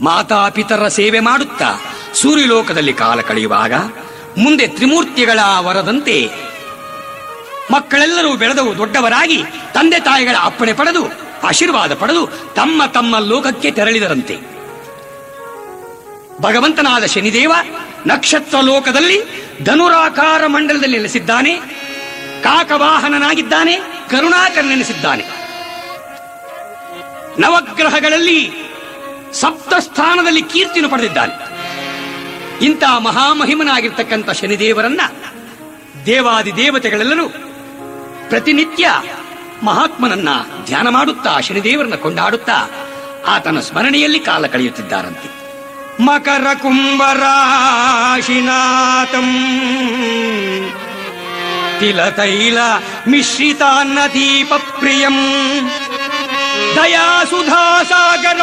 ಮಾತಾಪಿತರ ಸೇವೆ ಮಾಡುತ್ತಾ ಸೂರ್ಯಲೋಕದಲ್ಲಿ ಕಾಲ ಕಳೆಯುವಾಗ ಮುಂದೆ ತ್ರಿಮೂರ್ತಿಗಳ ವರದಂತೆ ಮಕ್ಕಳೆಲ್ಲರೂ ಬೆಳೆದವು ದೊಡ್ಡವರಾಗಿ ತಂದೆ ತಾಯಿಗಳ ಅಪ್ಪಣೆ ಪಡೆದು ಆಶೀರ್ವಾದ ಪಡೆದು ತಮ್ಮ ತಮ್ಮ ಲೋಕಕ್ಕೆ ತೆರಳಿದರಂತೆ ಭಗವಂತನಾದ ಶನಿದೇವ ನಕ್ಷತ್ರ ಲೋಕದಲ್ಲಿ ಧನುರಾಕಾರ ಮಂಡಲದಲ್ಲಿ ನೆಲೆಸಿದ್ದಾನೆ ಕಾಕವಾಹನನಾಗಿದ್ದಾನೆ ಕರುಣಾಕರ ನೆನೆಸಿದ್ದಾನೆ ನವಗ್ರಹಗಳಲ್ಲಿ ಸಪ್ತ ಸ್ಥಾನದಲ್ಲಿ ಕೀರ್ತಿಯನ್ನು ಪಡೆದಿದ್ದಾನೆ ಇಂಥ ಮಹಾಮಹಿಮನಾಗಿರ್ತಕ್ಕಂಥ ಶನಿದೇವರನ್ನ ದೇವಾದಿ ದೇವತೆಗಳೆಲ್ಲರೂ ಪ್ರತಿನಿತ್ಯ ಮಹಾತ್ಮನನ್ನ ಧ್ಯಾನ ಮಾಡುತ್ತಾ ಶನಿದೇವರನ್ನ ಕೊಂಡಾಡುತ್ತಾ ಆತನ ಸ್ಮರಣೆಯಲ್ಲಿ ಕಾಲ ಕಳೆಯುತ್ತಿದ್ದಾರಂತೆ ಮಕರ ಕುಂಭರಾಶಿನಾಥಂ ತಿಲತೈಲ ಮಿಶ್ರಿತಾನ್ನ ದೀಪ ಪ್ರಿಯಂ ದಯಾ ಸುಧಾ ಸಾಗರ